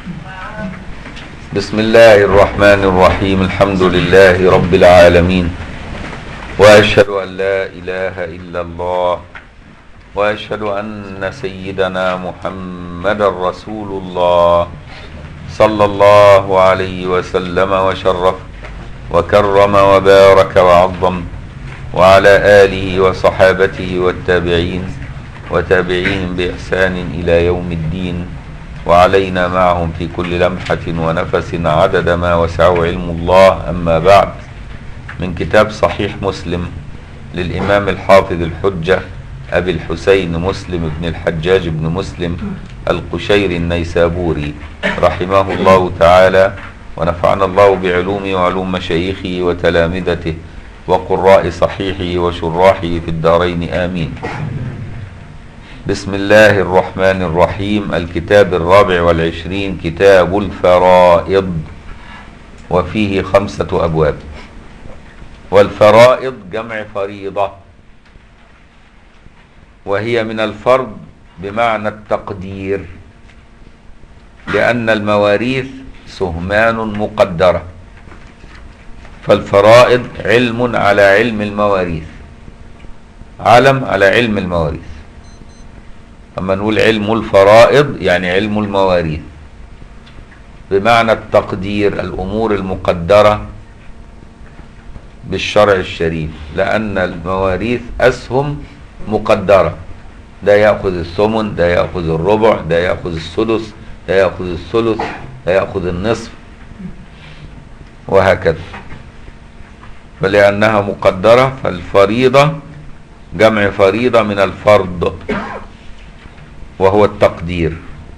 بسم الله الرحمن الرحيم الحمد لله رب العالمين واشهد ان لا اله الا الله واشهد ان سيدنا محمدا رسول الله صلى الله عليه وسلم وشرف وكرم وبارك وعظم وعلى اله وصحابته والتابعين وتابعيهم باحسان الى يوم الدين وعلينا معهم في كل لمحة ونفس عدد ما وسعه علم الله أما بعد من كتاب صحيح مسلم للإمام الحافظ الحجة أبي الحسين مسلم بن الحجاج بن مسلم القشيري النيسابوري رحمه الله تعالى ونفعنا الله بعلومه وعلوم مشايخه وتلامذته وقراء صحيحه وشراحه في الدارين آمين بسم الله الرحمن الرحيم الكتاب الرابع والعشرين كتاب الفرائض وفيه خمسة أبواب والفرائض جمع فريضة وهي من الفرض بمعنى التقدير لأن المواريث سهمان مقدرة فالفرائض علم على علم المواريث علم على علم المواريث أما نقول علم الفرائض يعني علم المواريث بمعنى التقدير الأمور المقدرة بالشرع الشريف لأن المواريث أسهم مقدرة ده يأخذ الثمن ده يأخذ الربع ده يأخذ السدس ده يأخذ الثلث ده يأخذ النصف وهكذا فلأنها مقدرة فالفريضة جمع فريضة من الفرض وهو التقدير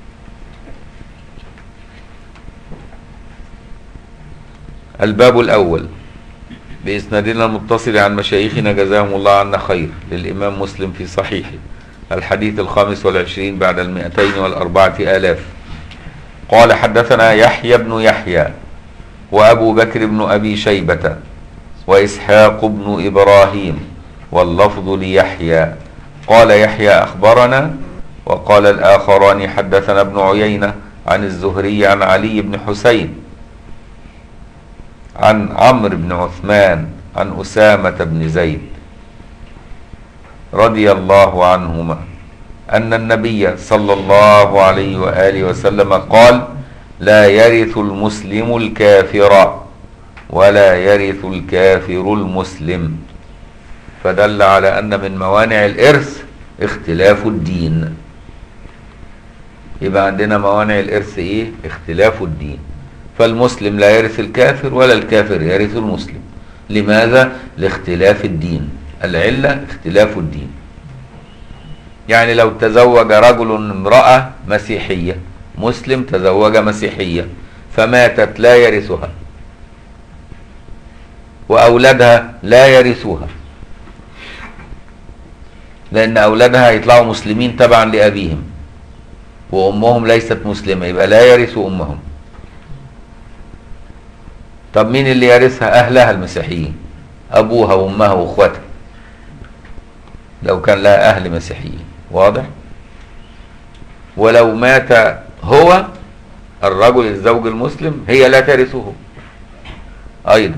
الباب الأول بإسنادنا المتصل عن مشايخنا جزاهم الله عنا خير للإمام مسلم في صحيحه الحديث الخامس والعشرين بعد المئتين والأربعة آلاف قال حدثنا يحيى بن يحيى وأبو بكر بن أبي شيبة وإسحاق بن إبراهيم واللفظ ليحيى قال يحيى أخبرنا وقال الآخران حدثنا ابن عيينة عن الزهري عن علي بن حسين عن عمرو بن عثمان عن أسامة بن زيد رضي الله عنهما أن النبي صلى الله عليه وآله وسلم قال لا يرث المسلم الكافر ولا يرث الكافر المسلم فدل على أن من موانع الإرث اختلاف الدين يبقى عندنا موانع الإرث إيه؟ اختلاف الدين فالمسلم لا يرث الكافر ولا الكافر يرث المسلم لماذا؟ لاختلاف الدين العلة اختلاف الدين يعني لو تزوج رجل امرأة مسيحية مسلم تزوج مسيحية فماتت لا يرثها وأولادها لا يرثوها لأن أولادها يطلعوا مسلمين تبعا لأبيهم وأمهم ليست مسلمة يبقى لا يرثوا أمهم طب مين اللي يرثها أهلها المسيحيين أبوها وأمها وأخواتها لو كان لها أهل مسيحيين واضح ولو مات هو الرجل الزوج المسلم هي لا ترثه أيضا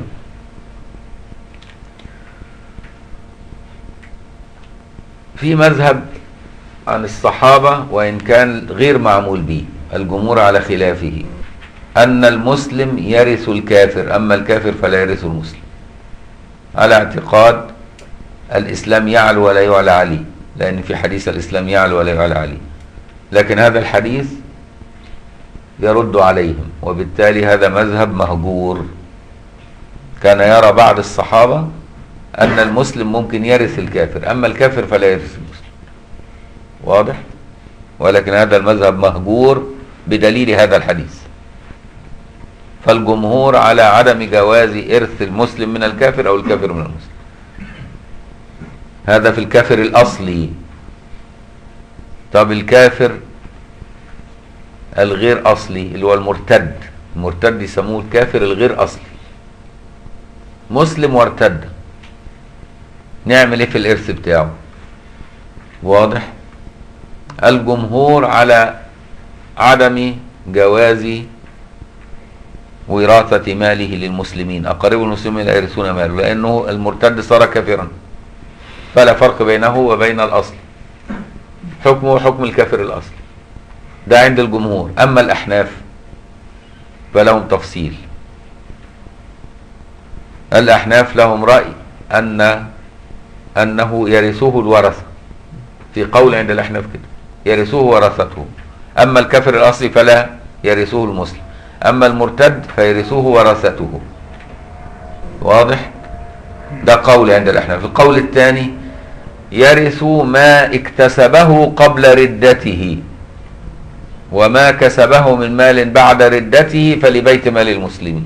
في مذهب عن الصحابة وإن كان غير معمول به الجمهور على خلافه أن المسلم يرث الكافر أما الكافر فلا يرث المسلم على اعتقاد الإسلام يعلو ولا يعلى عليه لأن في حديث الإسلام يعلو ولا يعلى عليه لكن هذا الحديث يرد عليهم وبالتالي هذا مذهب مهجور كان يرى بعض الصحابة أن المسلم ممكن يرث الكافر أما الكافر فلا يرث المسلم واضح ولكن هذا المذهب مهجور بدليل هذا الحديث فالجمهور على عدم جواز إرث المسلم من الكافر أو الكافر من المسلم هذا في الكافر الأصلي طب الكافر الغير أصلي اللي هو المرتد المرتد يسموه الكافر الغير أصلي مسلم وارتد نعمل ايه في الإرث بتاعه واضح الجمهور على عدم جواز وراثة ماله للمسلمين أقارب المسلمين لا يرثون ماله لأنه المرتد صار كافرا فلا فرق بينه وبين الأصل حكمه حكم الكافر الأصل ده عند الجمهور أما الأحناف فلهم تفصيل الأحناف لهم رأي أن أنه يرثه الورثة في قول عند الأحناف كده يرثه ورثته أما الكافر الأصلي فلا يرثه المسلم أما المرتد فيرثه ورثته واضح ده قول عند الأحناف القول الثاني يرث ما اكتسبه قبل ردته وما كسبه من مال بعد ردته فلبيت مال المسلمين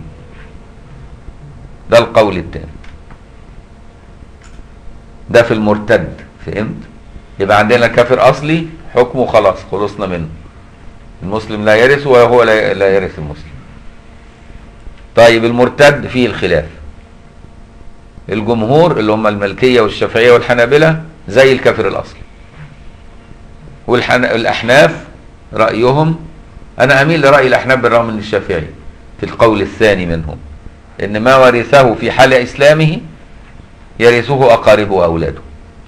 ده القول الثاني ده في المرتد فهمت يبقى عندنا كافر اصلي حكمه خلاص خلصنا منه المسلم لا يرث وهو لا لا يرث المسلم طيب المرتد فيه الخلاف الجمهور اللي هم الملكيه والشافعيه والحنابله زي الكافر الاصلي والاحناف رايهم انا اميل لراي الاحناف بالرغم من الشافعي في القول الثاني منهم ان ما ورثه في حال اسلامه يرثه اقاربه واولاده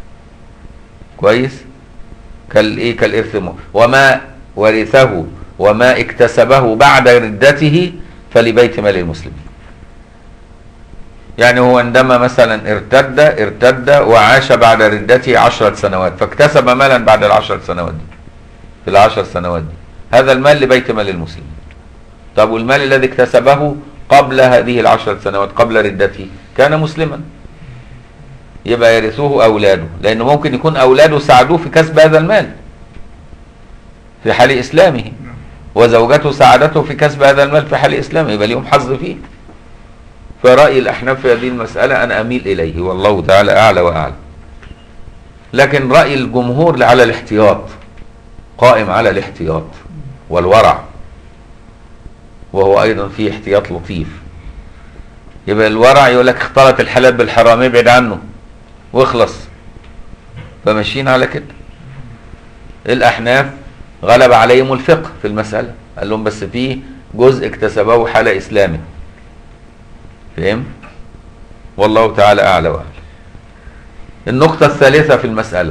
كويس كالايه كالارث م- وما ورثه وما اكتسبه بعد ردته فلبيت مال المسلمين يعني هو عندما مثلا ارتد ارتد وعاش بعد ردته عشرة سنوات فاكتسب مالا بعد العشر سنوات دي في العشر سنوات دي هذا المال لبيت مال المسلمين طب والمال الذي اكتسبه قبل هذه العشر سنوات قبل ردته كان مسلما يبقى يرثه اولاده لانه ممكن يكون اولاده ساعدوه في كسب هذا المال في حال اسلامه وزوجته ساعدته في كسب هذا المال في حال اسلامه يبقى ليهم حظ فيه فرأي الأحناف في هذه المسألة أنا أميل إليه والله تعالى أعلى وأعلى لكن رأي الجمهور على الاحتياط قائم على الاحتياط والورع وهو أيضا فيه احتياط لطيف يبقى الورع يقول لك اختلط الحلال بالحرام ابعد عنه واخلص فماشيين على كده الأحناف غلب عليهم الفقه في المسألة قال لهم بس فيه جزء اكتسبه حال إسلامه فهم والله تعالى أعلى وأعلى النقطة الثالثة في المسألة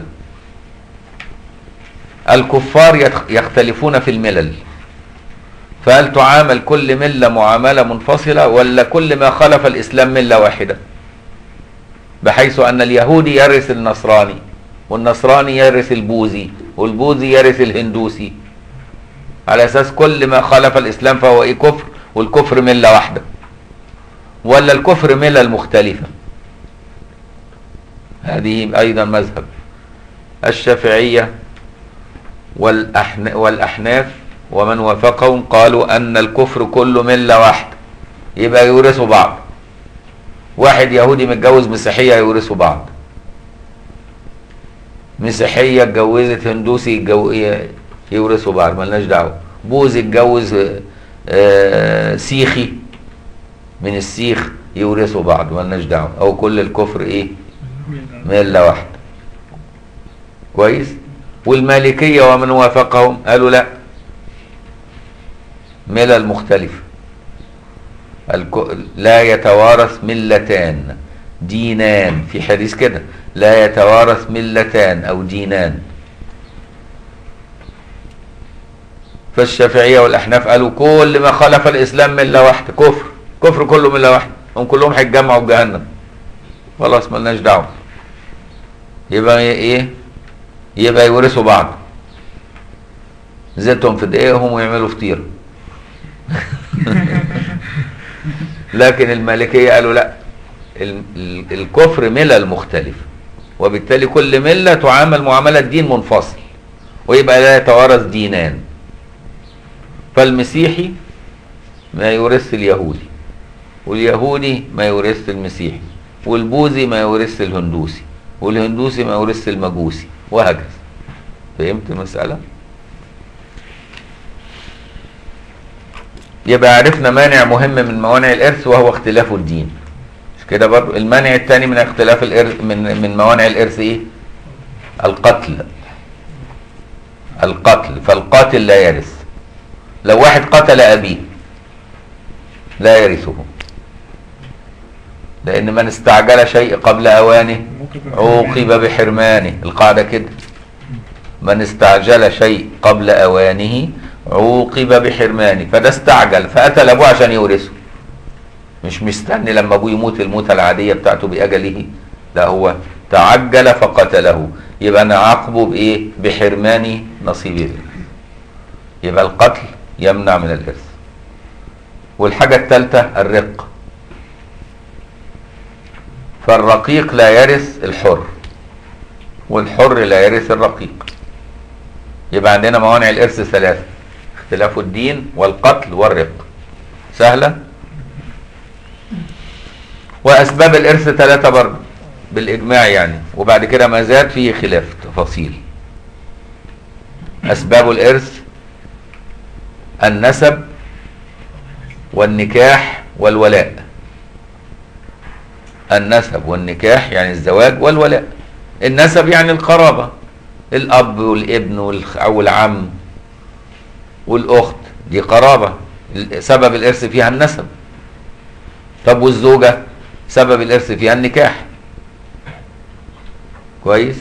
الكفار يتخ- يختلفون في الملل فهل تعامل كل ملة معاملة منفصلة ولا كل ما خلف الإسلام ملة واحدة بحيث أن اليهودي يرث النصراني والنصراني يرث البوذي والبوذي يرث الهندوسي على أساس كل ما خالف الإسلام فهو إيه كفر والكفر ملة واحدة ولا الكفر ملل مختلفة هذه أيضا مذهب الشافعية والأحن والأحناف ومن وافقهم قالوا أن الكفر كله ملة واحدة يبقى يورثوا بعض واحد يهودي متجوز مسيحية يورثوا بعض مسيحية اتجوزت هندوسي يتجو- ي- يورثوا بعض ملناش دعوة بوذي اتجوز آه، آه، سيخي من السيخ يورثوا بعض ملناش دعوة أو كل الكفر إيه ملة واحدة كويس والمالكية ومن وافقهم قالوا لا ملل مختلفة الك- لا يتوارث ملتان دينان في حديث كده لا يتوارث ملتان أو دينان فالشافعية والأحناف قالوا كل ما خالف الإسلام ملة واحدة كفر كفر كله ملة واحدة هم كلهم هيتجمعوا في جهنم خلاص ملناش دعوة يبقى ايه يبقى يورثوا بعض زيتهم في دقيقهم ويعملوا فطير لكن المالكية قالوا لا ال- ال- الكفر ملل مختلفة وبالتالي كل ملة تعامل معاملة دين منفصل ويبقى لا يتوارث دينان فالمسيحي ما يورث اليهودي واليهودي ما يورث المسيحي والبوذي ما يورث الهندوسي والهندوسي ما يورث المجوسي وهكذا فهمت المسألة؟ يبقى عرفنا مانع مهم من موانع الإرث وهو اختلاف الدين مش كده برضو المانع الثاني من اختلاف الإرث من من موانع الإرث إيه؟ القتل القتل فالقاتل لا يرث لو واحد قتل ابيه لا يرثه لان من استعجل شيء قبل اوانه عوقب بحرمانه القاعده كده من استعجل شيء قبل اوانه عوقب بحرمانه فده استعجل فقتل ابوه عشان يورثه مش مستني لما ابوه يموت الموتة العادية بتاعته بأجله لا هو تعجل فقتله يبقى نعاقبه بإيه بحرمان نصيبه يبقى القتل يمنع من الإرث والحاجة الثالثة الرق فالرقيق لا يرث الحر والحر لا يرث الرقيق يبقى عندنا موانع الإرث ثلاثة اختلاف الدين والقتل والرق سهلة وأسباب الإرث ثلاثة برضه بالإجماع يعني وبعد كده ما زاد فيه خلاف تفاصيل أسباب الإرث النسب والنكاح والولاء النسب والنكاح يعني الزواج والولاء النسب يعني القرابة الأب والابن والخ- أو العم والأخت دي قرابة سبب الإرث فيها النسب طب والزوجة سبب الإرث فيها النكاح كويس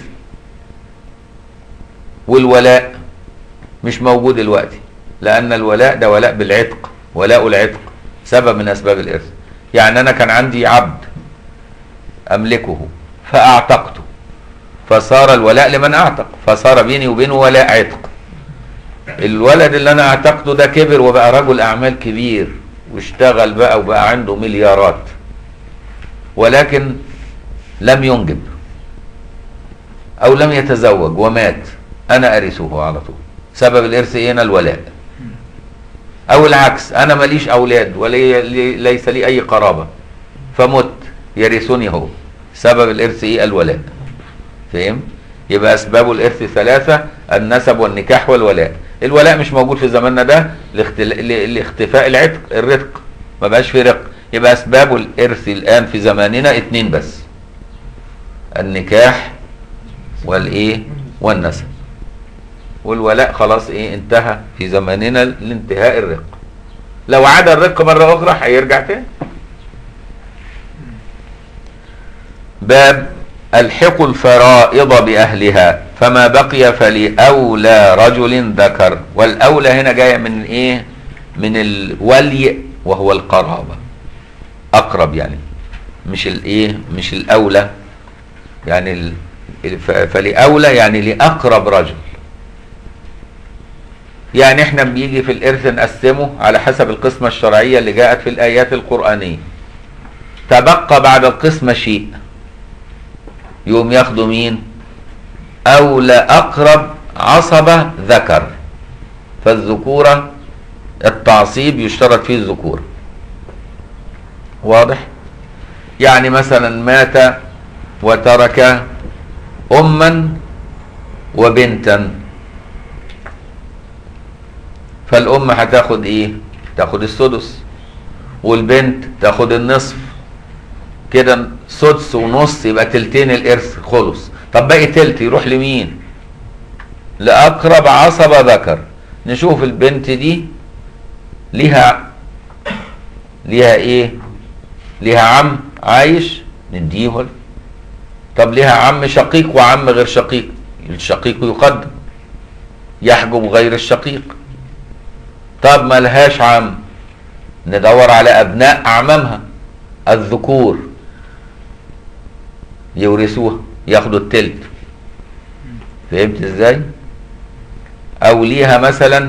والولاء مش موجود دلوقتي لأن الولاء ده ولاء بالعتق ولاء العتق سبب من أسباب الإرث يعني أنا كان عندي عبد أملكه فأعتقته فصار الولاء لمن أعتق فصار بيني وبينه ولاء عتق الولد اللي أنا أعتقته ده كبر وبقى رجل أعمال كبير واشتغل بقى وبقى عنده مليارات ولكن لم ينجب او لم يتزوج ومات انا ارثه على طول سبب الارث ايه هنا الولاء او العكس انا ماليش اولاد وليس لي اي قرابه فمت يرثني هو سبب الارث ايه الولاء فهم يبقى اسباب الارث ثلاثه النسب والنكاح والولاء الولاء مش موجود في زماننا ده لاختل... ل- لاختفاء العتق الرتق ما بقاش في رق يبقى اسباب الارث الان في زماننا اتنين بس النكاح والايه والنسب والولاء خلاص ايه انتهى في زماننا لانتهاء الرق لو عاد الرق مرة اخرى هيرجع تاني باب الحق الفرائض باهلها فما بقي فلأولى رجل ذكر والاولى هنا جايه من ايه من الولي وهو القرابه اقرب يعني مش الايه مش الاولى يعني ال- ف- فلأولى يعني لأقرب رجل يعني احنا بيجي في الإرث نقسمه على حسب القسمة الشرعية اللي جاءت في الآيات القرآنية تبقى بعد القسمة شيء يوم ياخدوا مين أولى أقرب عصبة ذكر فالذكورة التعصيب يشترط فيه الذكورة واضح يعني مثلا مات وترك أما وبنتا فالأم هتاخد إيه؟ تاخد السدس والبنت تاخد النصف كده سدس ونص يبقى تلتين الإرث خلص طب باقي تلت يروح لمين؟ لأقرب عصبة ذكر نشوف البنت دي ليها ليها إيه؟ ليها عم عايش نديه طب ليها عم شقيق وعم غير شقيق الشقيق يقدم يحجب غير الشقيق طب ما لهاش عم ندور على ابناء اعمامها الذكور يورثوها ياخدوا التلت فهمت ازاي او ليها مثلا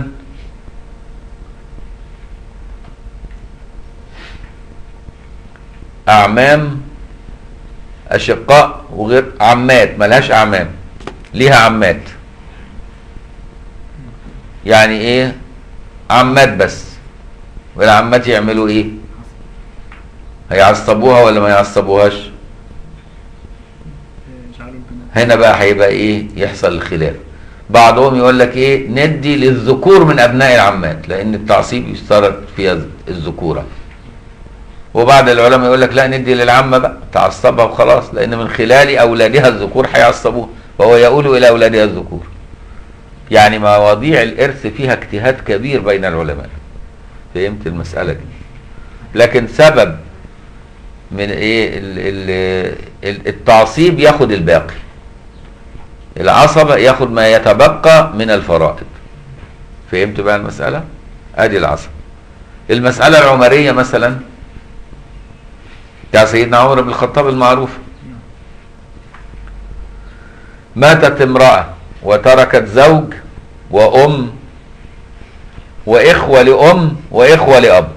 اعمام اشقاء وغير عمات ملهاش اعمام ليها عمات يعني ايه عمات بس والعمات يعملوا ايه هيعصبوها ولا ما يعصبوهاش جعلوا البنات هنا بقى هيبقى ايه يحصل الخلاف بعضهم يقول لك ايه ندي للذكور من ابناء العمات لان التعصيب يشترط فيها الذكوره وبعض العلماء يقول لك لا ندي للعمه بقى تعصبها وخلاص لان من خلال اولادها الذكور هيعصبوها وهو يقول الى اولادها الذكور يعني مواضيع الإرث فيها اجتهاد كبير بين العلماء فهمت المسألة دي لكن سبب من ايه ال- ال- ال- التعصيب ياخد الباقي العصبة ياخد ما يتبقى من الفرائض فهمت بقى المسألة ادي العصبة المسألة العمرية مثلا بتاع سيدنا عمر بن الخطاب المعروف ماتت امرأة وتركت زوج وأم وإخوة لأم وإخوة لأب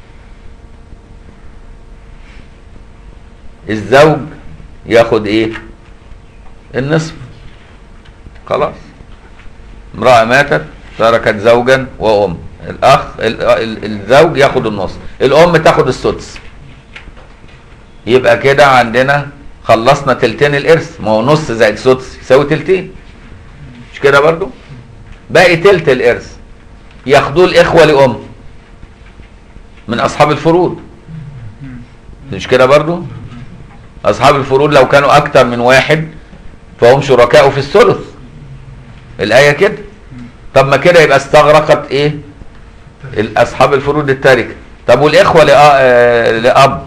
الزوج ياخد إيه النصف خلاص امرأة ماتت تركت زوجا وأم الأخ ال- ال- الزوج ياخد النص الأم تاخد السدس يبقى كده عندنا خلصنا تلتين الإرث ما هو نص زائد سدس يساوي تلتين مش كده برضو باقي تلت الإرث ياخدوه الإخوة لأم من أصحاب الفروض مش كده برضو أصحاب الفروض لو كانوا أكتر من واحد فهم شركاء في الثلث الآية كده طب ما كده يبقى استغرقت إيه ال- أصحاب الفروض التاركة طب والإخوة لأ- آه، لأب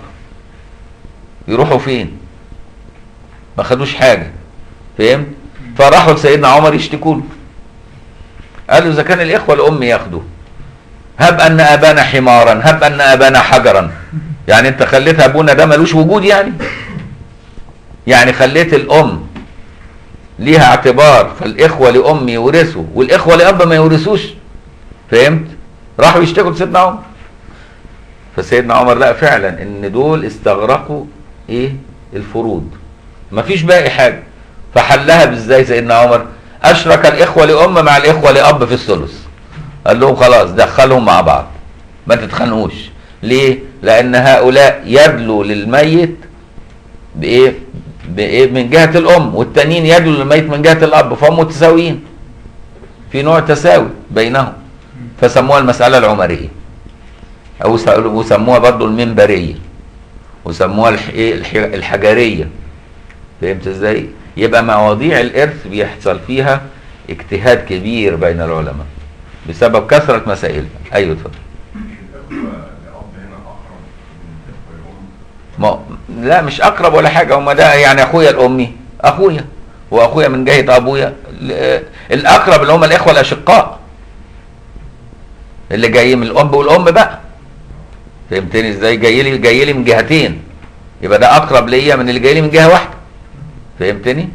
يروحوا فين ما خدوش حاجة فهمت فراحوا لسيدنا عمر يشتكوا له قالوا إذا كان الإخوة الأم ياخدوا هب أن أبانا حمارا هب أن أبانا حجرا يعني أنت خليت أبونا ده ملوش وجود يعني يعني خليت الأم ليها اعتبار فالإخوة لأم يورثوا والإخوة لأب ما يورثوش فهمت راحوا يشتكوا لسيدنا عمر فسيدنا عمر لقى فعلا ان دول استغرقوا ايه الفروض مفيش باقي حاجه فحلها بازاي سيدنا عمر اشرك الاخوه لام مع الاخوه لاب في الثلث قال لهم خلاص دخلهم مع بعض ما تتخانقوش ليه لان هؤلاء يدلوا للميت بايه بايه من جهه الام والتانيين يدلوا للميت من جهه الاب فهم متساويين في نوع تساوي بينهم فسموها المساله العمريه او س- وسموها برضو المنبريه وسموها الح- إيه الح- الحجريه فهمت ازاي يبقى مواضيع الارث بيحصل فيها اجتهاد كبير بين العلماء بسبب كثره مسائلها ايوه اتفضل الإخوة لأب هنا أقرب من الإخوة الأم ما لا مش اقرب ولا حاجه هم ده يعني اخويا الامي اخويا واخويا من جهه ابويا ال- الاقرب اللي هم الاخوه الاشقاء اللي جاي من الاب والام بقى فهمتني ازاي جاي لي جاي لي من جهتين يبقى ده اقرب ليا من اللي جاي لي من جهه واحده فهمتني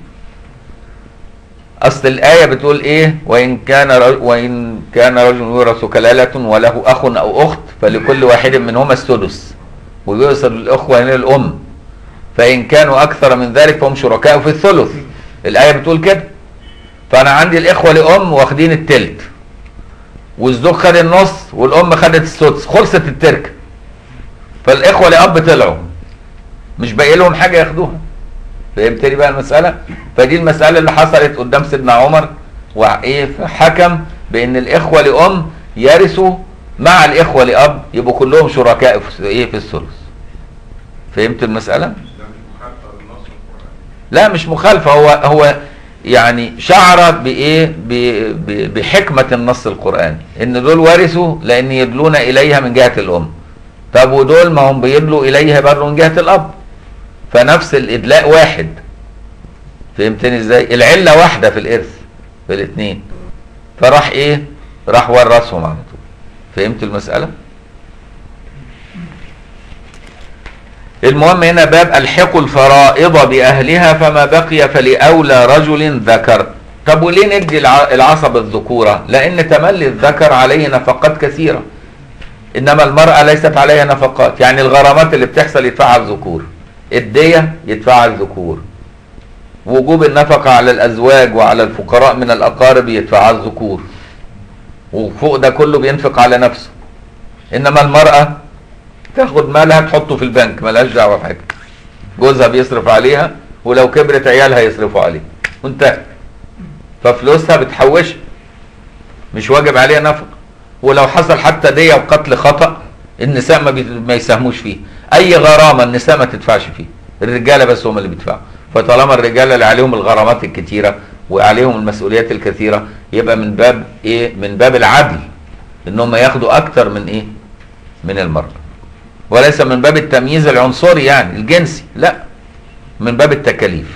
اصل الايه بتقول ايه وان كان رج... وان كان رجل يورث كلاله وله اخ او اخت فلكل واحد منهما السدس ويرث الاخوه هنا الام فان كانوا اكثر من ذلك فهم شركاء في الثلث الايه بتقول كده فانا عندي الاخوه لام واخدين التلت والزوج خد النص والام خدت السدس خلصت التركه فالاخوه لاب طلعوا مش باقي لهم حاجه ياخدوها فهمتني بقى المساله فدي المساله اللي حصلت قدام سيدنا عمر وايه حكم بان الاخوه لام يرثوا مع الاخوه لاب يبقوا كلهم شركاء في ايه في الثلث فهمت المساله ده مش مخالفة للنص القرآني لا مش مخالفه هو هو يعني شعر بايه ب- ب- بحكمه النص القراني ان دول ورثوا لان يدلون اليها من جهه الام طب ودول ما هم بيدلوا اليها برضه من جهه الاب فنفس الادلاء واحد فهمتني ازاي العله واحده في الارث في الاثنين فراح ايه راح ورثهم على طول فهمت المساله المهم هنا باب الحقوا الفرائض باهلها فما بقي فلاولى رجل ذكر طب وليه ندي الع- العصب الذكوره لان تملي الذكر عليه نفقات كثيره انما المراه ليست عليها نفقات يعني الغرامات اللي بتحصل يدفعها الذكور الديه يدفعها الذكور وجوب النفقه على الازواج وعلى الفقراء من الاقارب يدفعها الذكور وفوق ده كله بينفق على نفسه انما المراه تاخد مالها تحطه في البنك ملهاش دعوه بحاجه جوزها بيصرف عليها ولو كبرت عيالها يصرفوا عليها وانتهى ففلوسها بتحوشها مش واجب عليها نفقه ولو حصل حتى دية وقتل خطأ النساء ما, بي... ما يساهموش فيه اي غرامه النساء ما تدفعش فيه الرجاله بس هم اللي بيدفعوا فطالما الرجاله اللي عليهم الغرامات الكتيره وعليهم المسؤوليات الكثيره يبقى من باب ايه من باب العدل انهم ياخدوا اكتر من ايه من المرأة وليس من باب التمييز العنصري يعني الجنسي لا من باب التكاليف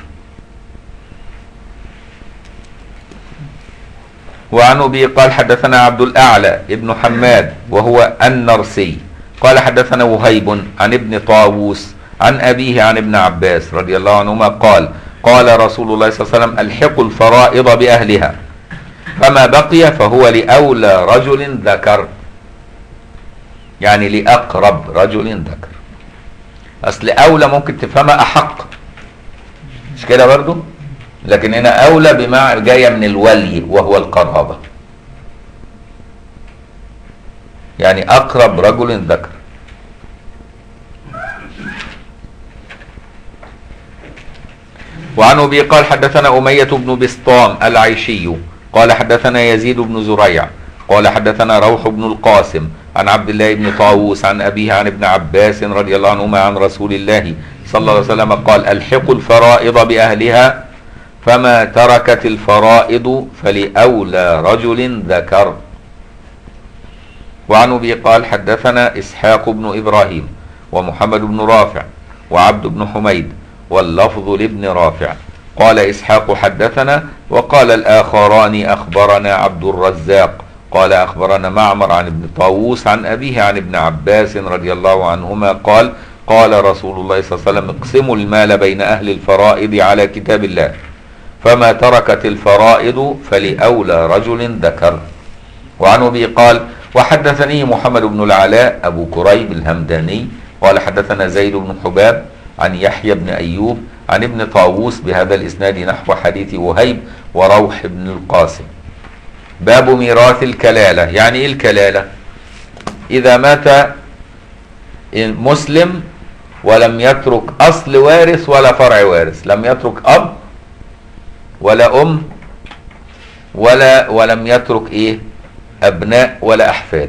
وعن ابي قال حدثنا عبد الاعلى ابن حماد وهو النرسي قال حدثنا وهيب عن ابن طاووس عن ابيه عن ابن عباس رضي الله عنهما قال قال رسول الله صلى الله عليه وسلم الحقوا الفرائض باهلها فما بقي فهو لاولى رجل ذكر يعني لاقرب رجل ذكر اصل اولى ممكن تفهمها احق مش كده برضو لكن هنا اولى بمعنى جايه من الولي وهو القرابه يعني اقرب رجل ذكر وعن ابي قال حدثنا اميه بن بسطام العيشي قال حدثنا يزيد بن زريع قال حدثنا روح بن القاسم عن عبد الله بن طاووس عن ابيه عن ابن عباس رضي الله عنهما عن رسول الله صلى الله عليه وسلم قال الحقوا الفرائض باهلها فما تركت الفرائض فلأولى رجل ذكر وعن ابي قال حدثنا اسحاق بن ابراهيم ومحمد بن رافع وعبد بن حميد واللفظ لابن رافع قال اسحاق حدثنا وقال الاخران اخبرنا عبد الرزاق قال اخبرنا معمر عن ابن طاووس عن ابيه عن ابن عباس رضي الله عنهما قال قال رسول الله صلى الله عليه وسلم اقسموا المال بين اهل الفرائض على كتاب الله فما تركت الفرائض فلأولى رجل ذكر وعن ابي قال وحدثني محمد بن العلاء ابو كريب الهمداني قال حدثنا زيد بن حباب عن يحيى بن ايوب عن ابن طاووس بهذا الاسناد نحو حديث وهيب وروح بن القاسم باب ميراث الكلاله يعني ايه الكلاله اذا مات مسلم ولم يترك اصل وارث ولا فرع وارث لم يترك اب ولا ام ولا ولم يترك ايه ابناء ولا احفاد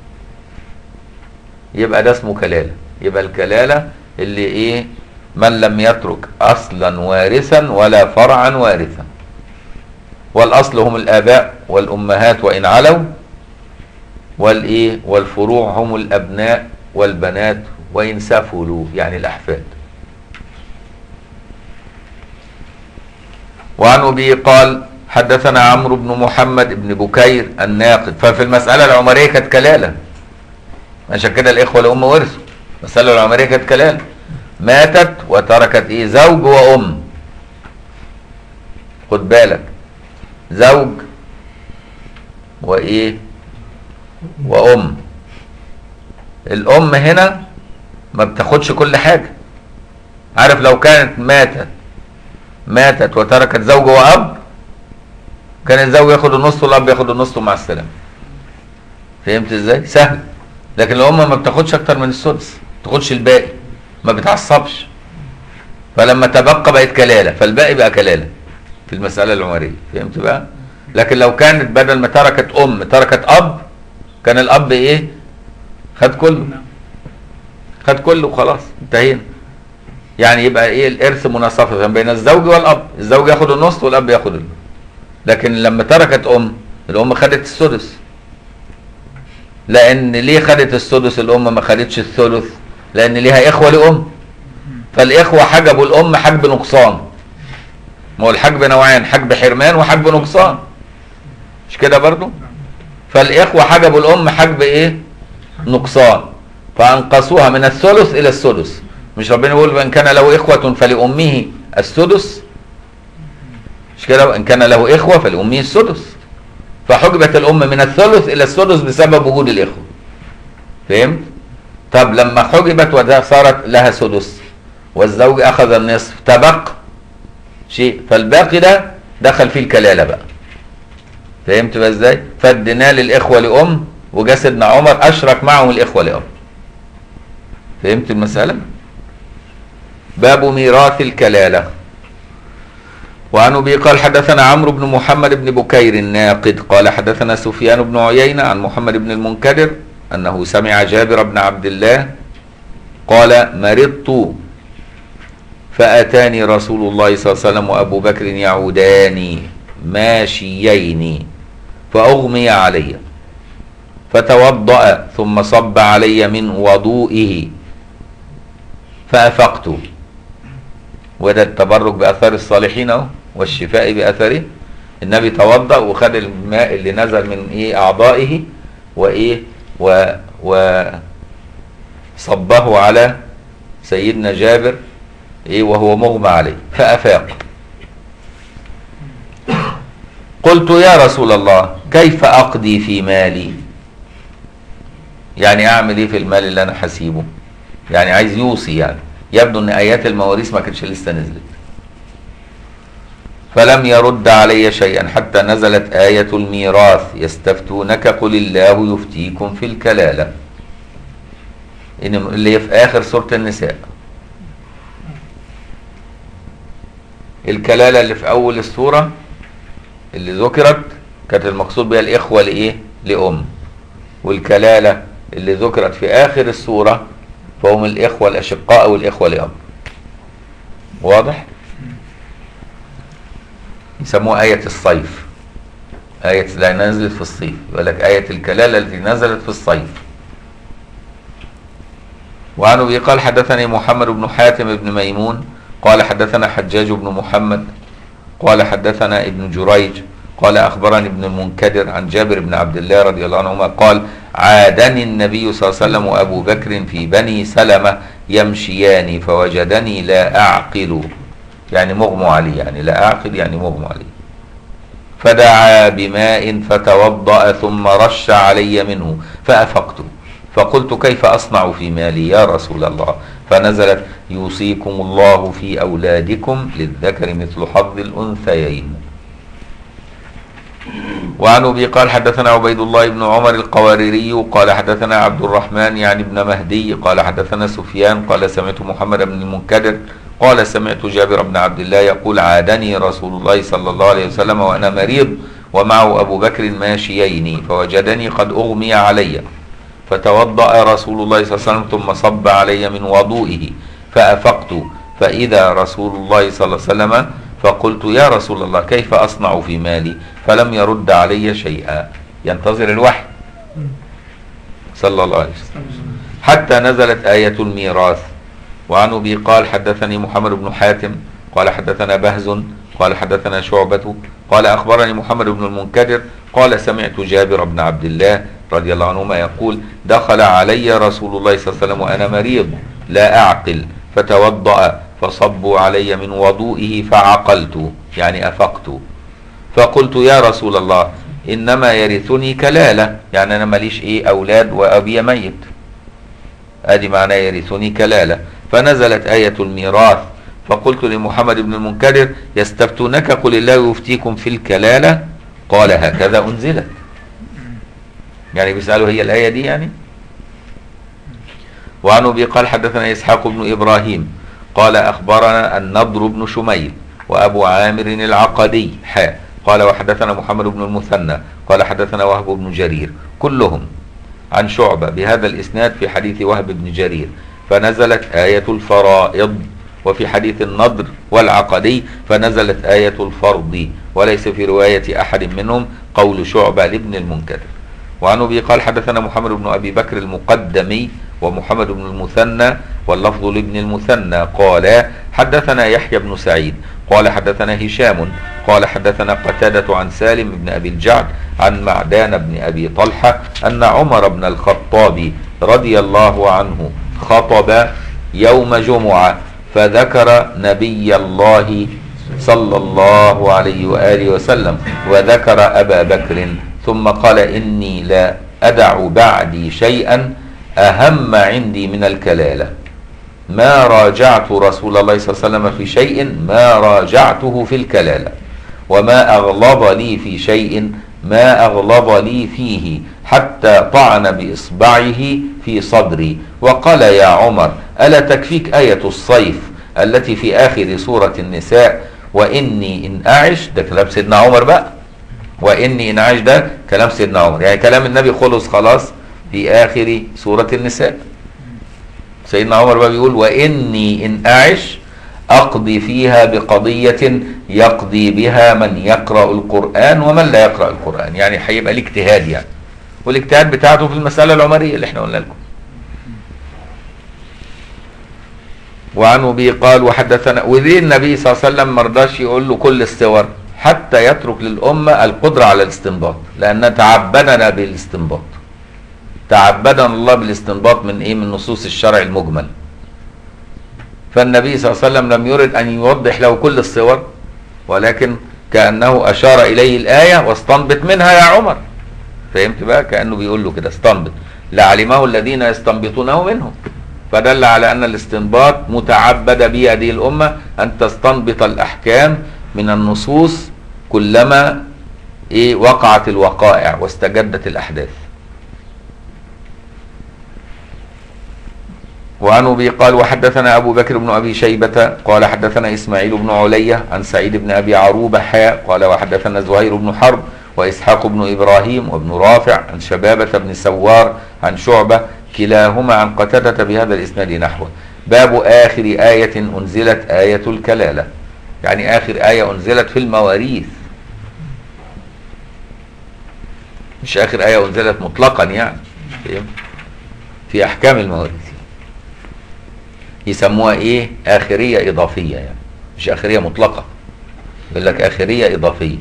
يبقى ده اسمه كلاله يبقى الكلاله اللي ايه من لم يترك اصلا وارثا ولا فرعا وارثا والاصل هم الاباء والامهات وان علوا والايه والفروع هم الابناء والبنات وان سفلوا يعني الاحفاد وعن ابي قال حدثنا عمرو بن محمد بن بكير الناقد ففي المساله العمريه كانت كلاله عشان كده الاخوه الام ورثوا المساله العمريه كانت كلاله ماتت وتركت ايه زوج وام خد بالك زوج وايه وام الام هنا ما بتاخدش كل حاجه عارف لو كانت ماتت ماتت وتركت زوج واب كان الزوج ياخد النص والاب ياخد النص مع السلامه فهمت ازاي سهل لكن الام ما بتاخدش اكتر من السدس ما بتاخدش الباقي ما بتعصبش فلما تبقى بقت كلاله فالباقي بقى كلاله في المساله العمريه فهمت بقى لكن لو كانت بدل ما تركت ام تركت اب كان الاب ايه خد كله خد كله وخلاص انتهينا يعني يبقى ايه الارث مناصفه بين الزوج والاب الزوج ياخد النص والاب ياخد النص لكن لما تركت ام الام خدت السدس لان ليه خدت السدس الام ما خدتش الثلث لان ليها اخوه لام فالاخوه حجبوا الام حجب نقصان ما هو الحجب نوعين حجب حرمان وحجب نقصان مش كده برضو فالاخوه حجبوا الام حجب ايه نقصان فانقصوها من الثلث الى السدس مش ربنا يقول وان كان له اخوه فلامه السدس مش كده ان كان له اخوه فلامه السدس فحجبت الام من الثلث الى السدس بسبب وجود الاخوه فهمت طب لما حجبت وده صارت لها سدس والزوج اخذ النصف تبق شيء فالباقي ده دخل فيه الكلاله بقى فهمت بقى ازاي فاديناه للاخوه لام وجا سيدنا عمر اشرك معهم الاخوه لاب فهمت المساله باب ميراث الكلاله وعن ابي قال حدثنا عمرو بن محمد بن بكير الناقد قال حدثنا سفيان بن عيينه عن محمد بن المنكدر انه سمع جابر بن عبد الله قال مرضت فاتاني رسول الله صلى الله عليه وسلم وابو بكر يعودان ماشيين فأغمي علي فتوضأ ثم صب علي من وضوئه فأفقت وده التبرك بأثار الصالحين أهو والشفاء بأثره النبي توضأ وخد الماء اللي نزل من إيه أعضائه وإيه و و صبه على سيدنا جابر إيه وهو مغمى عليه فأفاق قلت يا رسول الله كيف أقضي في مالي يعني أعمل إيه في المال اللي أنا حسيبه يعني عايز يوصي يعني يبدو ان ايات المواريث ما كانتش لسه نزلت فلم يرد علي شيئا حتى نزلت آية الميراث يستفتونك قل الله يفتيكم في الكلالة إن اللي هي في آخر سورة النساء الكلالة اللي في أول السورة اللي ذكرت كانت المقصود بها الإخوة لإيه؟ لأم والكلالة اللي ذكرت في آخر السورة فهم الإخوة الأشقاء والإخوة لأب واضح؟ يسموها آية الصيف آية لا نزلت في الصيف يقول لك آية الكلالة التي نزلت في الصيف وعن أبي قال حدثني محمد بن حاتم بن ميمون قال حدثنا حجاج بن محمد قال حدثنا ابن جريج قال أخبرني ابن المنكدر عن جابر بن عبد الله رضي الله عنهما قال عادني النبي صلى الله عليه وسلم وأبو بكر في بني سلمة يمشيان فوجدني لا أعقل يعني مغمى عليه يعني لا أعقل يعني مغمى عليه فدعا بماء فتوضأ ثم رش علي منه فأفقت فقلت كيف أصنع في مالي يا رسول الله فنزلت يوصيكم الله في أولادكم للذكر مثل حظ الأنثيين وعن ابي قال حدثنا عبيد الله بن عمر القواريري قال حدثنا عبد الرحمن يعني ابن مهدي قال حدثنا سفيان قال سمعت محمد بن المنكدر قال سمعت جابر بن عبد الله يقول عادني رسول الله صلى الله عليه وسلم وانا مريض ومعه ابو بكر ماشيين فوجدني قد اغمي علي فتوضا رسول الله صلى الله عليه وسلم ثم صب علي من وضوئه فافقت فاذا رسول الله صلى الله عليه وسلم فقلت يا رسول الله كيف أصنع في مالي فلم يرد علي شيئا ينتظر الوحي صلى الله عليه وسلم حتى نزلت آية الميراث وعن أبي قال حدثني محمد بن حاتم قال حدثنا بهز قال حدثنا شعبة قال أخبرني محمد بن المنكدر قال سمعت جابر بن عبد الله رضي الله عنهما يقول دخل علي رسول الله صلى الله عليه وسلم وأنا مريض لا أعقل فتوضأ فصبوا علي من وضوئه فعقلت يعني أفقت فقلت يا رسول الله إنما يرثني كلالة يعني أنا ماليش إيه أولاد وأبي ميت أدي معنى يرثني كلالة فنزلت آية الميراث فقلت لمحمد بن المنكدر يستفتونك قل الله يفتيكم في الكلالة قال هكذا أنزلت يعني بيسألوا هي الآية دي يعني وعن أبي قال حدثنا إسحاق بن إبراهيم قال أخبرنا النضر بن شميل وأبو عامر العقدي حاء قال وحدثنا محمد بن المثنى قال حدثنا وهب بن جرير كلهم عن شعبة بهذا الإسناد في حديث وهب بن جرير فنزلت آية الفرائض وفي حديث النضر والعقدي فنزلت آية الفرض وليس في رواية أحد منهم قول شعبة لابن المنكدر وعن أبي قال حدثنا محمد بن أبي بكر المقدمي ومحمد بن المثنى واللفظ لابن المثنى قال حدثنا يحيى بن سعيد قال حدثنا هشام قال حدثنا قتادة عن سالم بن أبي الجعد عن معدان بن أبي طلحة أن عمر بن الخطاب رضي الله عنه خطب يوم جمعة فذكر نبي الله صلى الله عليه وآله وسلم وذكر أبا بكر ثم قال إني لا أدع بعدي شيئا أهم عندي من الكلالة ما راجعت رسول الله صلى الله عليه وسلم في شيء ما راجعته في الكلالة وما أغلظ لي في شيء ما أغلظ لي فيه حتى طعن بإصبعه في صدري وقال يا عمر ألا تكفيك آية الصيف التي في آخر سورة النساء وإني إن أعش ده كلام سيدنا عمر بقى وإني إن أعش ده كلام سيدنا عمر يعني كلام النبي خلص خلاص في آخر سورة النساء سيدنا عمر بقى بيقول وإني إن أعش أقضي فيها بقضية يقضي بها من يقرأ القرآن ومن لا يقرأ القرآن يعني هيبقى ليه اجتهاد يعني والاجتهاد بتاعته في المسألة العمرية اللي احنا قلنا لكم وعنه به قال وحدثنا وليه النبي صلى الله عليه وسلم ما رضاش يقول له كل الصور حتى يترك للأمة القدرة على الاستنباط لأن تعبدنا بالاستنباط تعبدنا الله بالاستنباط من ايه من نصوص الشرع المجمل فالنبي صلى الله عليه وسلم لم يرد ان يوضح له كل الصور ولكن كانه اشار اليه الايه واستنبط منها يا عمر فهمت بقى كانه بيقول له كده استنبط لعلمه الذين يستنبطونه منهم فدل على ان الاستنباط متعبد به هذه الامه ان تستنبط الاحكام من النصوص كلما ايه وقعت الوقائع واستجدت الاحداث وعن ابي قال وحدثنا ابو بكر بن ابي شيبه قال حدثنا اسماعيل بن علية عن سعيد بن ابي عروبه حاء قال وحدثنا زهير بن حرب واسحاق بن ابراهيم وابن رافع عن شبابه بن سوار عن شعبه كلاهما عن قتاده بهذا الاسناد نحوه باب اخر ايه انزلت ايه الكلاله يعني اخر ايه انزلت في المواريث مش اخر ايه انزلت مطلقا يعني فهمت؟ في احكام المواريث يسموها ايه اخريه اضافيه يعني مش اخريه مطلقه يقول لك اخريه اضافيه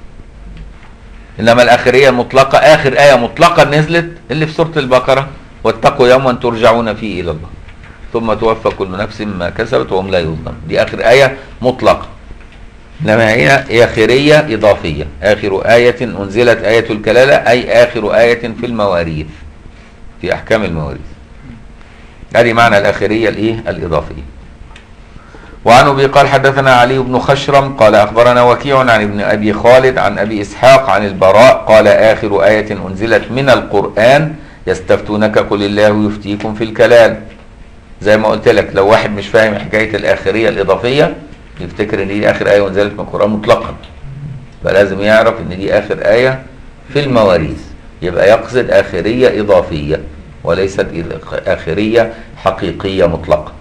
انما الاخريه المطلقه اخر ايه مطلقه نزلت اللي في سوره البقره واتقوا يوما ترجعون فيه الى الله ثم توفى كل نفس ما كسبت وهم لا يظلمون دي اخر ايه مطلقه انما هي اخريه اضافيه اخر ايه انزلت ايه الكلاله اي اخر ايه في المواريث في احكام المواريث هذه معنى الآخرية الإيه؟ الإضافية. وعن أبي قال حدثنا علي بن خشرم قال أخبرنا وكيع عن ابن أبي خالد عن أبي إسحاق عن البراء قال آخر آية أنزلت من القرآن يستفتونك قل الله يفتيكم في الكلال. زي ما قلت لك لو واحد مش فاهم حكاية الآخرية الإضافية يفتكر إن دي آخر آية أنزلت من القرآن مطلقا. فلازم يعرف إن دي آخر آية في المواريث. يبقى يقصد آخرية إضافية. وليست آخرية حقيقية مطلقة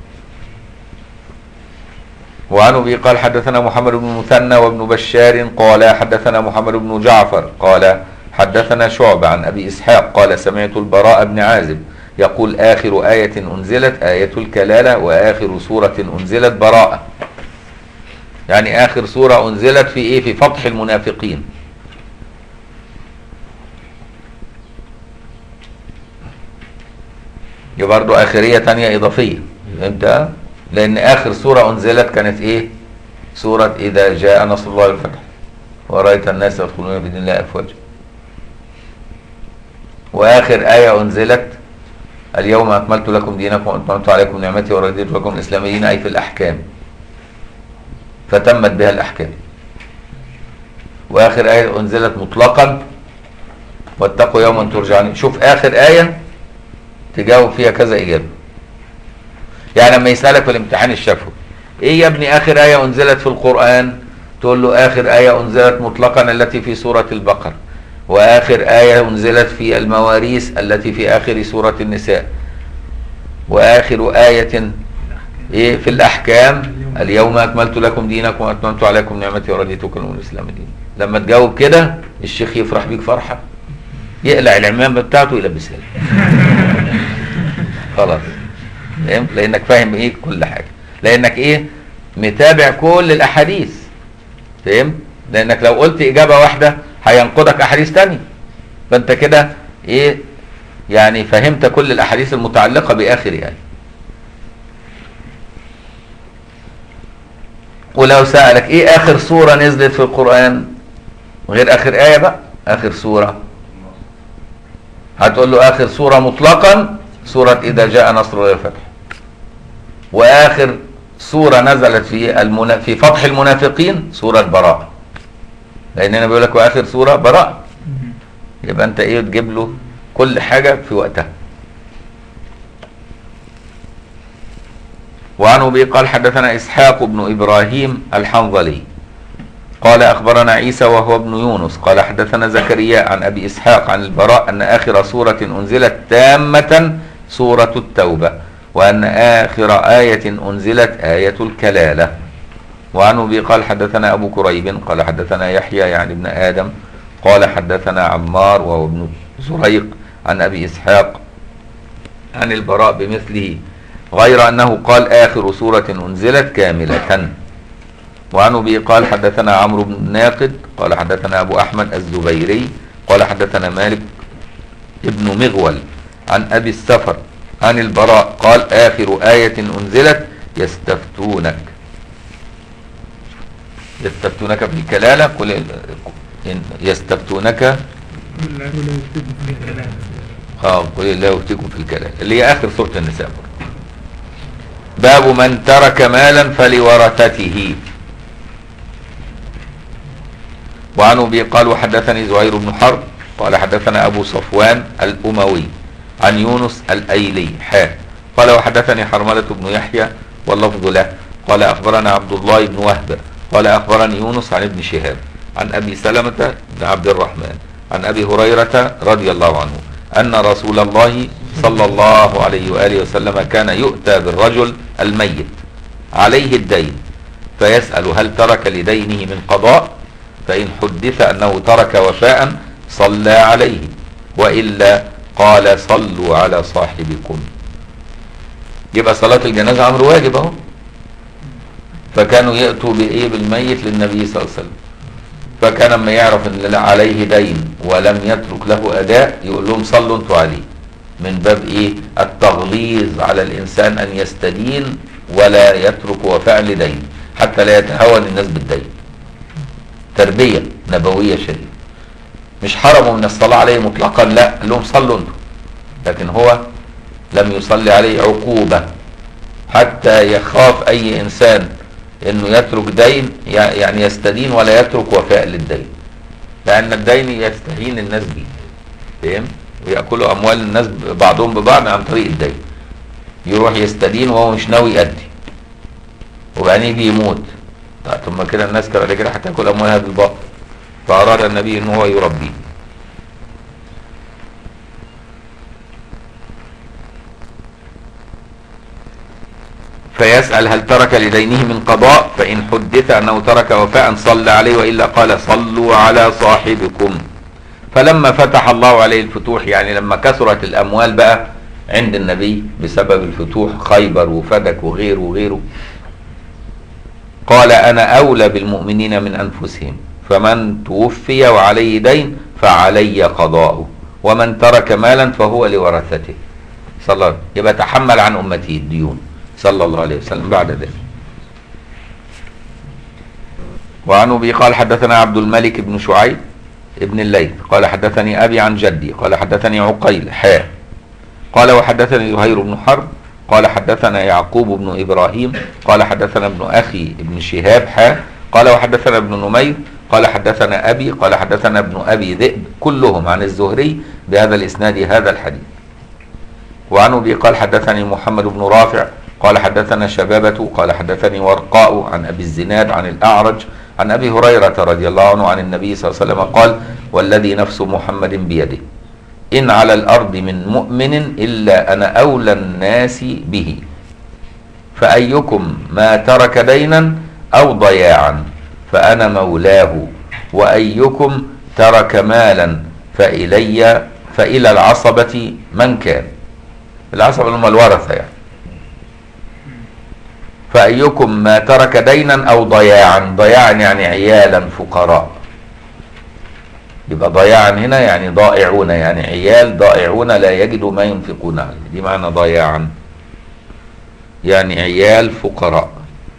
وعن أبي قال حدثنا محمد بن مثنى وابن بشار قال حدثنا محمد بن جعفر قال حدثنا شعب عن أبي إسحاق قال سمعت البراء بن عازب يقول آخر آية أنزلت آية الكلالة وآخر سورة أنزلت براءة يعني آخر سورة أنزلت في إيه في فتح المنافقين دي برضه آخرية تانية إضافية فهمت لأن آخر سورة أنزلت كانت إيه؟ سورة إذا جاء نصر الله والفتح ورأيت الناس يدخلون بدين الله أفواجا وآخر آية أنزلت اليوم أكملت لكم دينكم وأتممت عليكم نعمتي ورضيت لكم الإسلام دينا أي في الأحكام فتمت بها الأحكام وآخر آية أنزلت مطلقا واتقوا يوما ترجعون شوف آخر آية تجاوب فيها كذا إجابة يعني لما يسألك في الامتحان الشفوي إيه يا ابني آخر آية أنزلت في القرآن تقول له آخر آية أنزلت مطلقا التي في سورة البقرة وآخر آية أنزلت في المواريث التي في آخر سورة النساء وآخر آية إيه في الأحكام اليوم أكملت لكم دينكم وأتممت عليكم نعمتي ورضيت لكم الإسلام دينا لما تجاوب كده الشيخ يفرح بيك فرحة يقلع العمامة بتاعته يلبسها لك خلاص فهمت لانك فاهم ايه كل حاجه لانك ايه متابع كل الاحاديث فهمت لانك لو قلت اجابه واحده هينقضك احاديث تانية فانت كده ايه يعني فهمت كل الاحاديث المتعلقه باخر يعني ولو سالك ايه اخر سوره نزلت في القران غير اخر ايه بقى اخر سوره هتقول له اخر سوره مطلقا سورة إذا جاء نصر الله الفتح وآخر سورة نزلت في المنا... في فتح المنافقين سورة براءة لأننا بيقول لك وآخر سورة براءة يبقى أنت إيه تجيب له كل حاجة في وقتها وعن أبي قال حدثنا إسحاق بن إبراهيم الحنظلي قال أخبرنا عيسى وهو ابن يونس قال حدثنا زكريا عن أبي إسحاق عن البراء أن آخر سورة أنزلت تامة سورة التوبة وأن آخر آية أنزلت آية الكلالة وعن أبي قال حدثنا أبو كريب قال حدثنا يحيى يعني ابن آدم قال حدثنا عمار وهو ابن زريق عن أبي إسحاق عن البراء بمثله غير أنه قال آخر سورة أنزلت كاملة وعن أبي قال حدثنا عمرو بن ناقد قال حدثنا أبو أحمد الزبيري قال حدثنا مالك ابن مغول عن أبي السفر عن البراء قال آخر آية أنزلت يستفتونك يستفتونك في الكلالة قل إن- يستفتونك اه قل الله يفتيكم في الكلام اللي هي اخر سوره النساء برضه. باب من ترك مالا فلورثته وعن ابي قال وحدثني زهير بن حرب قال حدثنا ابو صفوان الاموي عن يونس الايلي حا قال وحدثني حرمله بن يحيى واللفظ له قال اخبرنا عبد الله بن وهب قال اخبرني يونس عن ابن شهاب عن ابي سلمه بن عبد الرحمن عن ابي هريره رضي الله عنه ان رسول الله صلى الله عليه واله وسلم كان يؤتى بالرجل الميت عليه الدين فيسال هل ترك لدينه من قضاء فان حدث انه ترك وفاء صلى عليه والا قال صلوا على صاحبكم يبقى صلاه الجنازه امر واجب اهو فكانوا ياتوا بايه بالميت للنبي صلى الله عليه وسلم فكان لما يعرف ان عليه دين ولم يترك له اداء يقول لهم صلوا انتوا عليه من باب ايه التغليظ على الانسان ان يستدين ولا يترك وفاء لدين حتى لا يتهاون الناس بالدين تربيه نبويه شديده مش حرموا من الصلاه عليه مطلقا لا قال لهم صلوا انتوا لكن هو لم يصلي عليه عقوبه حتى يخاف اي انسان انه يترك دين يعني يستدين ولا يترك وفاء للدين لان الدين يستهين الناس به فاهم وياكلوا اموال الناس بعضهم ببعض عن طريق الدين يروح يستدين وهو مش ناوي يأدي وبعدين يجي يموت طيب ثم كده الناس كده كده هتاكل اموالها بالباطل فاراد النبي ان هو يربيه فيسأل هل ترك لدينه من قضاء فإن حدث أنه ترك وفاء صلى عليه وإلا قال صلوا على صاحبكم فلما فتح الله عليه الفتوح يعني لما كثرت الأموال بقى عند النبي بسبب الفتوح خيبر وفدك وغيره وغيره قال أنا أولى بالمؤمنين من أنفسهم فمن توفي وعليه دين فعلي قضاؤه ومن ترك مالا فهو لورثته صلى الله عليه وسلم. يبقى تحمل عن أمته الديون صلى الله عليه وسلم بعد ذلك وعن ابي قال حدثنا عبد الملك بن شعيب ابن الليث قال حدثني ابي عن جدي قال حدثني عقيل حاء قال وحدثني زهير بن حرب قال حدثنا يعقوب بن ابراهيم قال حدثنا ابن اخي ابن شهاب حاء قال وحدثنا ابن نمير قال حدثنا ابي قال حدثنا ابن ابي ذئب كلهم عن الزهري بهذا الاسناد هذا الحديث وعن ابي قال حدثني محمد بن رافع قال حدثنا شبابة قال حدثني ورقاء عن أبي الزناد عن الأعرج عن أبي هريرة رضي الله عنه عن النبي صلى الله عليه وسلم قال والذي نفس محمد بيده إن على الأرض من مؤمن إلا أنا أولى الناس به فأيكم ما ترك دينا أو ضياعا فأنا مولاه وأيكم ترك مالا فإلي فإلى العصبة من كان العصبة اللي هم الورثة يعني فأيكم ما ترك دينا أو ضياعا ضياعا يعني عيالا فقراء يبقى ضياعا هنا يعني ضائعون يعني عيال ضائعون لا يجدوا ما ينفقون عليه دي معنى ضياعا يعني عيال فقراء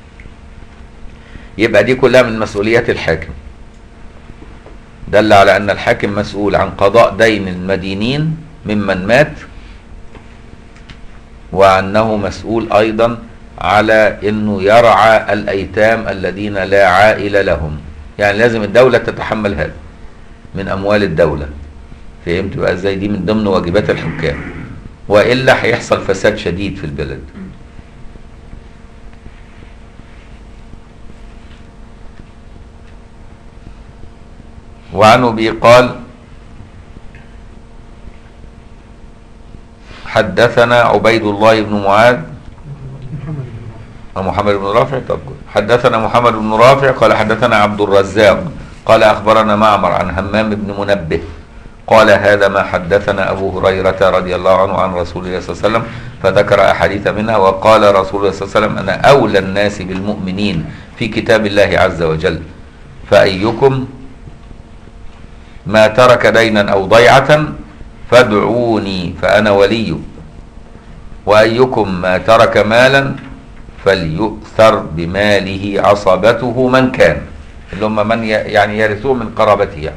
يبقى دي كلها من مسؤوليات الحاكم دل على أن الحاكم مسؤول عن قضاء دين المدينين ممن مات وأنه مسؤول أيضا على انه يرعى الايتام الذين لا عائل لهم يعني لازم الدولة تتحمل هذا من اموال الدولة فهمت بقى ازاي دي من ضمن واجبات الحكام والا هيحصل فساد شديد في البلد وعن ابي قال حدثنا عبيد الله بن معاذ أو محمد بن رافع طب حدثنا محمد بن رافع قال حدثنا عبد الرزاق قال أخبرنا معمر عن همام بن منبه قال هذا ما حدثنا أبو هريرة رضي الله عنه عن رسول الله صلى الله عليه وسلم فذكر أحاديث منها وقال رسول الله صلى الله عليه وسلم أنا أولى الناس بالمؤمنين في كتاب الله عز وجل فأيكم ما ترك دينا أو ضيعة فادعوني فأنا وليه وأيكم ما ترك مالا فليؤثر بماله عصبته من كان اللي هم من ي- يعني يرثوه من قرابته يعني.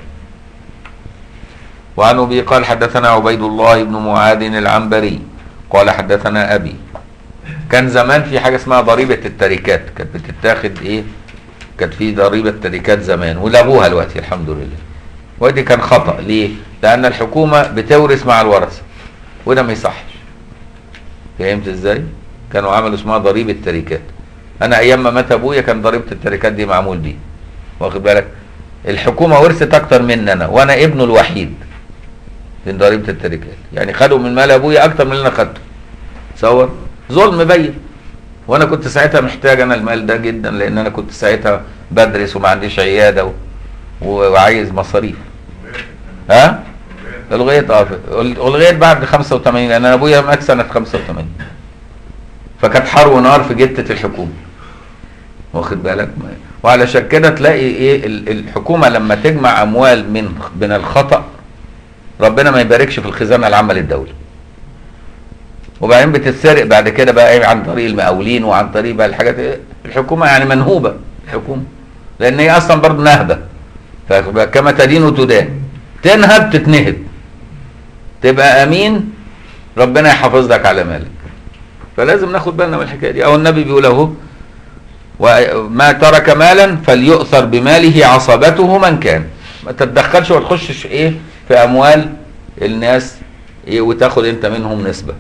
وعن ابي قال حدثنا عبيد الله بن معاذ العنبري قال حدثنا ابي كان زمان في حاجه اسمها ضريبه التركات كانت بتتاخد ايه كانت في ضريبه تركات زمان ولغوها دلوقتي الحمد لله ودي كان خطا ليه لان الحكومه بتورث مع الورثه وده ما يصحش فهمت ازاي كانوا عملوا اسمها ضريبه تركات انا ايام ما مات ابويا كان ضريبه التركات دي معمول بيه واخد بالك الحكومه ورثت اكتر مني انا وانا ابنه الوحيد من ضريبه التركات يعني خدوا من مال ابويا اكتر من اللي انا خدته تصور ظلم بين وانا كنت ساعتها محتاج انا المال ده جدا لان انا كنت ساعتها بدرس وما عنديش عياده و... وعايز مصاريف ها الغيت اه الغيت بعد 85 لان انا ابويا مات سنه 85 فكانت حرب ونار في جته الحكومه واخد بالك وعلشان كده تلاقي ايه ال- الحكومه لما تجمع اموال من من الخطا ربنا ما يباركش في الخزانه العامه للدوله وبعدين بتتسرق بعد كده بقى ايه عن طريق المقاولين وعن طريق بقى الحاجات إيه؟ الحكومه يعني منهوبه الحكومه لان هي اصلا برضه نهبه فكما تدين تدان تنهب تتنهب تبقى امين ربنا يحافظ لك على مالك فلازم ناخد بالنا من الحكايه دي او النبي بيقول اهو وما ترك مالا فليؤثر بماله عصبته من كان ما تتدخلش وما تخشش ايه في اموال الناس ايه وتاخد انت منهم نسبه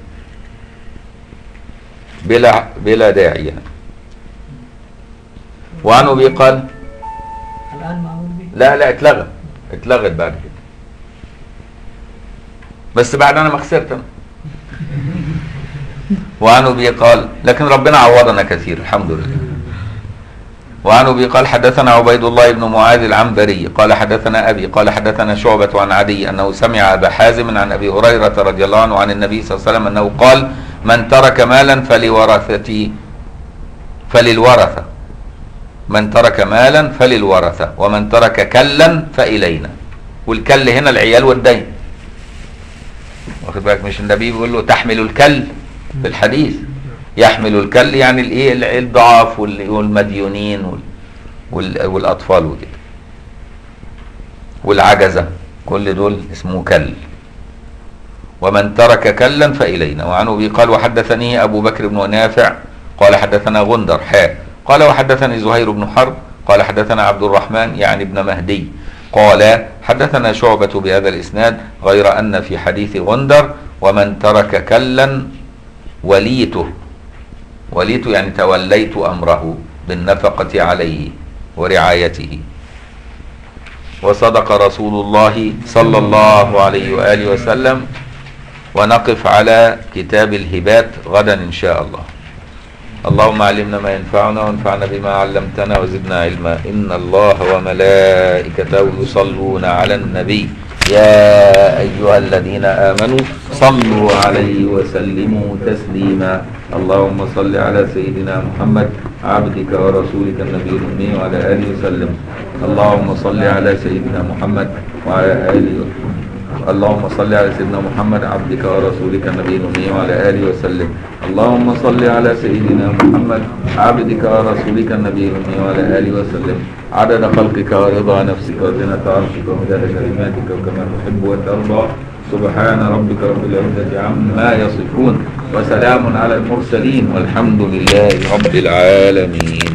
بلا بلا داعي يعني وعن ابي قال الآن معمول به لا لا اتلغى اتلغت بعد كده بس بعد انا ما خسرت انا وعن ابي قال لكن ربنا عوضنا كثير الحمد لله وعن ابي قال حدثنا عبيد الله بن معاذ العنبري قال حدثنا ابي قال حدثنا شعبة عن عدي انه سمع ابا حازم عن ابي هريرة رضي الله عنه عن النبي صلى الله عليه وسلم انه قال من ترك مالا فلورثته فللورثة من ترك مالا فللورثة ومن ترك كلا فإلينا والكل هنا العيال والدين واخد بالك مش النبي بيقول له تحمل الكل في الحديث يحمل الكل يعني الايه ال- الضعاف وال- والمديونين وال- وال- والاطفال وكده والعجزه كل دول اسمه كل ومن ترك كلا فإلينا وعن أبي قال وحدثني أبو بكر بن نافع قال حدثنا غندر حاء قال وحدثني زهير بن حرب قال حدثنا عبد الرحمن يعني ابن مهدي قال حدثنا شعبة بهذا الإسناد غير أن في حديث غندر ومن ترك كلا وليته وليته يعني توليت أمره بالنفقة عليه ورعايته وصدق رسول الله صلى الله عليه وآله وسلم ونقف على كتاب الهبات غدا إن شاء الله اللهم علمنا ما ينفعنا وانفعنا بما علمتنا وزدنا علما إن الله وملائكته يصلون على النبي يا أيها الذين آمنوا صلوا عليه وسلموا تسليما اللهم صل على سيدنا محمد عبدك ورسولك النبي الأمي وعلى آله وسلم اللهم صل على سيدنا محمد وعلى آله اللهم صل على سيدنا محمد عبدك ورسولك النبي الأمي وعلى آله وسلم اللهم صل على سيدنا محمد عبدك ورسولك النبي الأمي وعلى آله وسلم عدد خلقك ورضا نفسك وزنة عرشك ومداد كلماتك وكما تحب وترضى سبحان ربك رب العزة عما يصفون وسلام على المرسلين والحمد لله رب العالمين